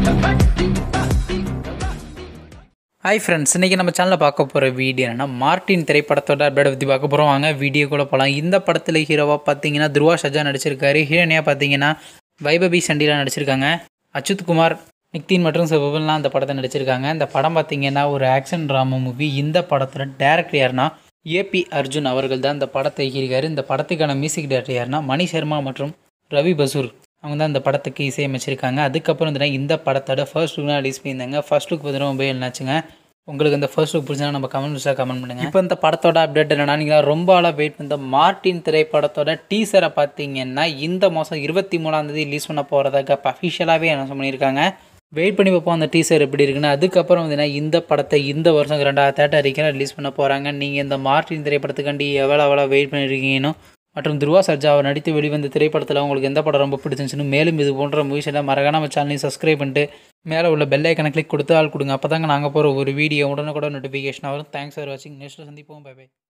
hi friends இன்றைக்கி நம்ம சேனலில் பார்க்க போகிற வீடியோ என்னென்னா மார்ட்டின் திரைப்படத்தோட அப்டேட் பற்றி பார்க்க போகிறோம் வாங்க வீடியோக்குள்ளே போகலாம் இந்த படத்தில் ஹீரோவாக பார்த்தீங்கன்னா துருவா ஷஜா நடிச்சிருக்காரு ஹீரோனியாக பார்த்தீங்கன்னா வைபவி சண்டிலா நடிச்சிருக்காங்க அச்சுத் குமார் நிக்தீன் மற்றும் சிவபல்லாம் அந்த படத்தை நடிச்சிருக்காங்க இந்த படம் பார்த்தீங்கன்னா ஒரு ஆக்ஷன் ட்ராமா மூவி இந்த படத்தோட டேரக்டர் யாருன்னா ஏபி அர்ஜுன் அவர்கள் தான் இந்த படத்தை இயக்கியிருக்காரு இந்த படத்துக்கான மியூசிக் டேரக்டர் யாருன்னா மணி சர்மா மற்றும் ரவி பசூர் அவங்க தான் இந்த படத்துக்கு இசையமைச்சிருக்காங்க அதுக்கப்புறம் வந்து இந்த படத்தோட ஃபர்ஸ்ட் லுக் ரிலீஸ் பண்ணியிருந்தாங்க ஃபர்ஸ்ட் லுக் பார்த்தீங்கன்னா ரொம்ப என்னாச்சுங்க உங்களுக்கு இந்த ஃபர்ஸ்ட் லுக் பிடிச்சா நம்ம கமெண்ட்ஸாக கமெண்ட் பண்ணுங்கள் இப்போ இந்த படத்தோட அப்டேட் என்னன்னா நீங்கள் ரொம்ப ஆளாக வெயிட் பண்ண மார்ட்டின் திரைப்படத்தோட டீசரை பார்த்தீங்கன்னா இந்த மாதம் இருபத்தி மூணாம் தேதி ரிலீஸ் பண்ண போகிறதாக இப்போ அஃபிஷியலாகவே என்ன பண்ணியிருக்காங்க வெயிட் பண்ணி பார்ப்போம் அந்த டீசர் எப்படி இருக்குன்னு அதுக்கப்புறம் வந்து இந்த படத்தை இந்த வருஷம் ரெண்டாவது தேட்டர் வரைக்கும் ரிலீஸ் பண்ண போகிறாங்க நீங்கள் இந்த மார்ட்டின் திரைப்படத்துக்காண்டி எவ்வளோ எவ்வளோ வெயிட் பண்ணியிருக்கீங்கன்னு மற்றும் துருவா சர்ஜா அவர் நடித்து வெளிவந்த திரைப்படத்தில் உங்களுக்கு எந்த படம் ரொம்ப பிடிச்சிருந்துச்சுன்னு மேலும் இது போன்ற மூவிஸ் எல்லாம் மறக்காம நம்ம சேனலையும் சப்ஸ்கிரைப் பண்ணிட்டு மேலே உள்ள பெல் ஐக்கனை கிளிக் கொடுத்து ஆள் கொடுங்க அப்போ தாங்க நாங்கள் போகிற ஒரு வீடியோ உடனுக்குடன் நோட்டிஃபிகேஷன் வரும் தேங்க்ஸ் ஃபார் வாட்சிங் நெக்ஸ்ட்டில் சந்திப்போம் பை பை